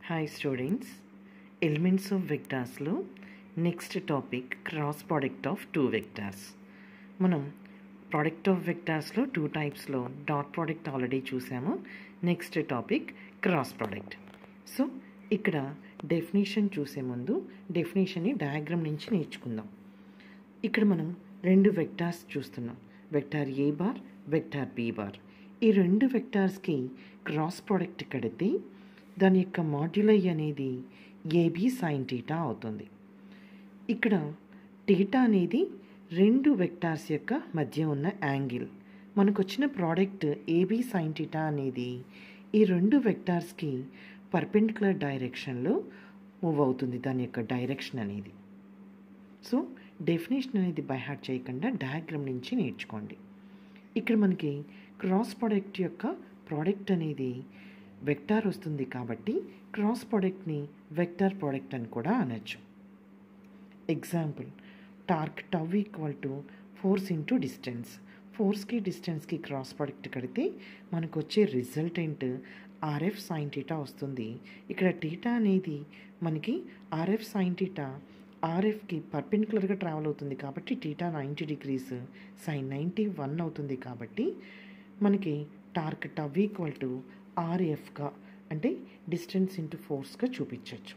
hi students elements of వెక్టార్స్లో next topic cross product of two vectors మనం product of వెక్టార్స్లో two టైప్స్లో dot product already చూసాము next topic cross product so ఇక్కడ definition చూసే ముందు డెఫినేషన్ని డయాగ్రామ్ నుంచి నేర్చుకుందాం ఇక్కడ మనం రెండు వెక్టార్స్ చూస్తున్నాం vector A bar vector B bar ఈ రెండు వెక్టార్స్కి క్రాస్ ప్రోడక్ట్ కడితే దాని యొక్క మాడ్యులై అనేది ఏబి సైన్ టీటా అవుతుంది ఇక్కడ టీటా అనేది రెండు వెక్టార్స్ యొక్క మధ్య ఉన్న యాంగిల్ మనకు వచ్చిన ప్రోడక్ట్ ఏబి సైన్ టీటా అనేది ఈ రెండు వెక్టార్స్కి పర్పెండికులర్ డైరెక్షన్లో మూవ్ అవుతుంది దాని యొక్క డైరెక్షన్ అనేది సో డెఫినేషన్ అనేది బై హార్ట్ చేయకుండా డయాగ్రామ్ నుంచి నేర్చుకోండి ఇక్కడ మనకి క్రాస్ ప్రోడక్ట్ యొక్క ప్రోడక్ట్ అనేది వెక్టార్ వస్తుంది కాబట్టి క్రాస్ ప్రోడక్ట్ని వెక్టార్ ప్రోడక్ట్ అని కూడా అనొచ్చు example torque tau equal to force into distance ఫోర్స్కి డిస్టెన్స్కి క్రాస్ ప్రోడక్ట్ కడితే మనకు వచ్చే రిజల్టెంట్ ఆర్ఎఫ్ సైన్ టీటా వస్తుంది ఇక్కడ టీటా అనేది మనకి ఆర్ఎఫ్ సైన్ టీటా ఆర్ఎఫ్కి పర్పెండికులర్గా ట్రావెల్ అవుతుంది కాబట్టి theta ninety degrees sine ninety one అవుతుంది కాబట్టి మనకి టార్క్ టవ్ ఈక్వల్ టు ఆర్ఎఫ్గా అంటే డిస్టెన్స్ ఇంటూ ఫోర్స్గా చూపించవచ్చు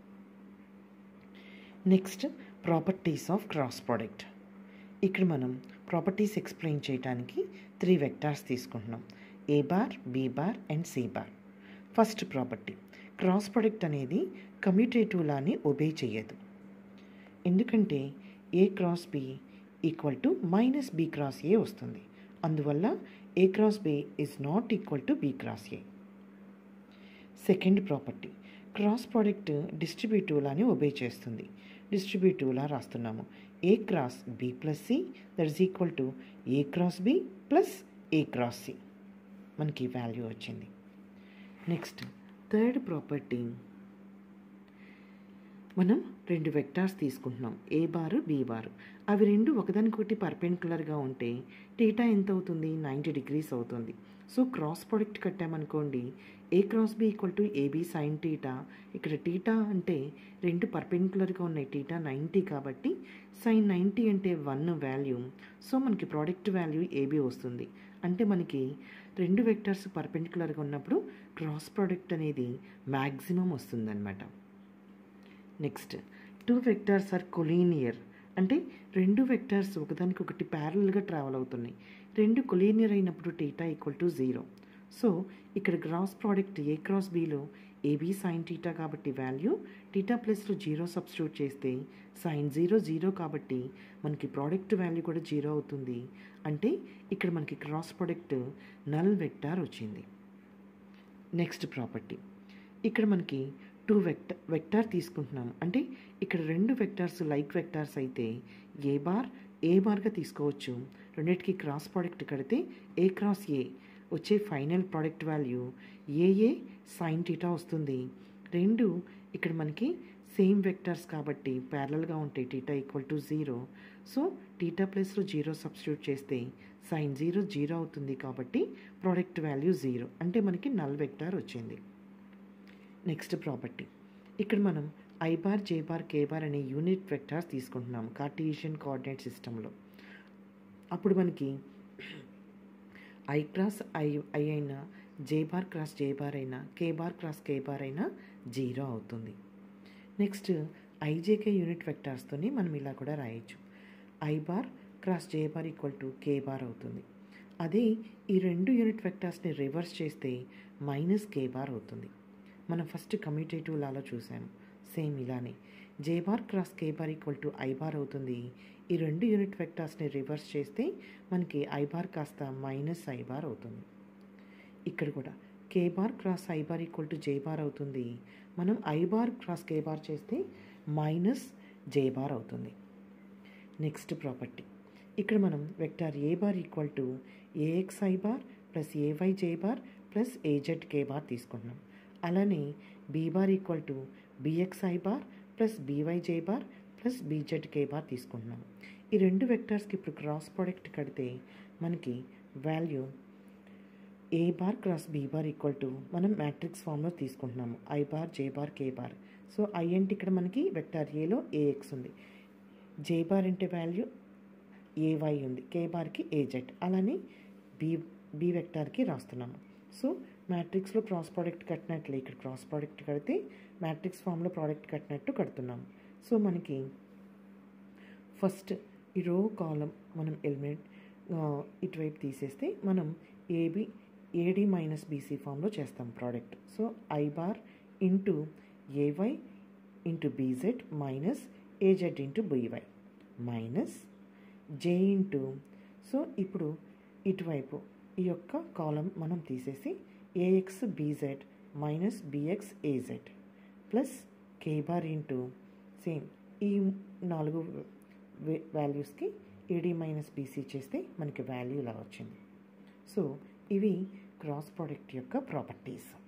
next properties of cross product ఇక్కడ మనం ప్రాపర్టీస్ ఎక్స్ప్లెయిన్ చేయడానికి త్రీ వెక్టార్స్ తీసుకుంటున్నాం A bar B bar and C bar first property cross product అనేది కమ్యూటేటివ్ లాని ఒబే చేయదు ఎందుకంటే A cross B equal to minus B cross ఏ వస్తుంది అందువల్ల A cross B is not equal to B cross A second property cross product distributive లాని obey చేస్తుంది distributive law రాస్తున్నాము A cross B plus C that is equal to A cross B plus A cross C మనకి value వచ్చింది next third property మనం రెండు vectors తీసుకుంటున్నాం ఏ బారు B బారు అవి రెండు ఒకదానికొకటి పర్పెండికులర్గా ఉంటే టీటా ఎంత అవుతుంది నైంటీ డిగ్రీస్ అవుతుంది సో క్రాస్ ప్రోడక్ట్ కట్టామనుకోండి A cross B equal to AB sine theta ఇక్కడ టీటా అంటే రెండు పర్పెండికులర్గా ఉన్నాయి టీటా నైంటీ కాబట్టి సైన్ నైంటీ అంటే వన్ వాల్యూ సో మనకి ప్రోడక్ట్ వాల్యూ ఏబి వస్తుంది అంటే మనకి రెండు వెక్టర్స్ పర్పెండికులర్గా ఉన్నప్పుడు క్రాస్ ప్రోడక్ట్ అనేది మ్యాక్సిమం వస్తుందన్నమాట next two vectors are collinear అంటే రెండు వెక్టార్స్ ఒకదానికొకటి ప్యారల్గా ట్రావెల్ అవుతున్నాయి రెండు కొలీనియర్ అయినప్పుడు theta equal to zero so ఇక్కడ క్రాస్ ప్రోడక్ట్ ఏ క్రాస్ బీలో ఏబీ సైన్ టీటా కాబట్టి వాల్యూ టీటా ప్లస్లో జీరో సబ్స్టిట్యూట్ చేస్తే సైన్ జీరో జీరో కాబట్టి మనకి ప్రోడక్ట్ వాల్యూ కూడా జీరో అవుతుంది అంటే ఇక్కడ మనకి క్రాస్ ప్రోడక్ట్ నల్ వెక్టార్ వచ్చింది నెక్స్ట్ ప్రాపర్టీ ఇక్కడ మనకి టూ వెక్ట వెక్టార్ తీసుకుంటున్నాం అంటే ఇక్కడ రెండు వెక్టార్స్ లైక్ వెక్టార్స్ అయితే ఏ బార్ ఏ బార్గా తీసుకోవచ్చు రెండింటికి క్రాస్ ప్రోడక్ట్ కడితే ఏ క్రాస్ ఏ వచ్చే final product value AA sine theta వస్తుంది రెండు ఇక్కడ మనకి సేమ్ వెక్టార్స్ కాబట్టి ప్యారలల్గా ఉంటాయి theta equal to zero so theta ప్లస్లో జీరో సబ్స్టిట్యూట్ చేస్తే సైన్ జీరో జీరో అవుతుంది కాబట్టి ప్రోడక్ట్ వాల్యూ జీరో అంటే మనకి నల్ వెక్టార్ వచ్చింది నెక్స్ట్ ప్రాపర్టీ ఇక్కడ మనం I bar J bar K bar అనే యూనిట్ వెక్టార్స్ తీసుకుంటున్నాం కార్టీషియన్ కోఆర్డినేట్ సిస్టంలో అప్పుడు మనకి ఐ క్రాస్ ఐ ఐ అయినా J bar cross J bar అయినా K bar cross K bar అయినా జీరో అవుతుంది నెక్స్ట్ ఐజేకే యూనిట్ వెక్టార్స్తోని మనం ఇలా కూడా రాయొచ్చు I bar cross J bar equal to K bar అవుతుంది అదే ఈ రెండు యూనిట్ వెక్టార్స్ని రివర్స్ చేస్తే మైనస్ కే బార్ అవుతుంది మనం ఫస్ట్ కమ్యూటేటివ్ లాలో చూసాము సేమ్ ఇలానే J bar cross K bar equal to I bar అవుతుంది ఈ రెండు యూనిట్ వెక్టార్స్ని రివర్స్ చేస్తే మనకి ఐ బార్ కాస్త మైనస్ ఐ బార్ అవుతుంది ఇక్కడ కూడా K bar cross I bar equal to J bar అవుతుంది మనం I bar cross K bar చేస్తే మైనస్ జే బార్ అవుతుంది నెక్స్ట్ ప్రాపర్టీ ఇక్కడ మనం vector A bar equal to AX I bar plus AY J bar plus AZ K bar తీసుకుంటున్నాం అలానే B bar equal to BXI bar plus BY J bar plus BZ K bar తీసుకుంటున్నాం ఈ రెండు వెక్టర్స్కి ఇప్పుడు cross product కడితే మనకి value A bar cross B bar equal to మనం మ్యాట్రిక్స్ ఫామ్లో తీసుకుంటున్నాము I bar J bar K bar so I అంటే ఇక్కడ మనకి వెక్టార్ ఏలో ఏఎక్స్ ఉంది జే బార్ అంటే వాల్యూ ఏవై ఉంది కే బార్కి ఏజెడ్ అలానే బి బి వెక్టార్కి రాస్తున్నాము సో మ్యాట్రిక్స్లో క్రాస్ ప్రోడక్ట్ కట్టినట్లే ఇక్కడ క్రాస్ ప్రోడక్ట్ కడితే మ్యాట్రిక్స్ ఫామ్లో ప్రోడక్ట్ కట్టినట్టు కడుతున్నాము సో మనకి ఫస్ట్ ఈ రో కాలం మనం ఎలిమెంట్ ఇటువైపు తీసేస్తే మనం ఏబి ఏడి మైనస్ బీసీ ఫామ్లో చేస్తాం product so I bar into AY into BZ minus AZ into BY minus J into so ఇప్పుడు ఇటువైపు ఈ యొక్క కాలం మనం తీసేసి AX BZ minus BX AZ plus K bar into same ఈ నాలుగు వాల్యూస్కి ఏడి మైనస్ బీసీ చేస్తే మనకి వాల్యూ ఇలా వచ్చింది సో ఇవి క్రాస్ ప్రోడక్ట్ యొక్క ప్రాపర్టీస్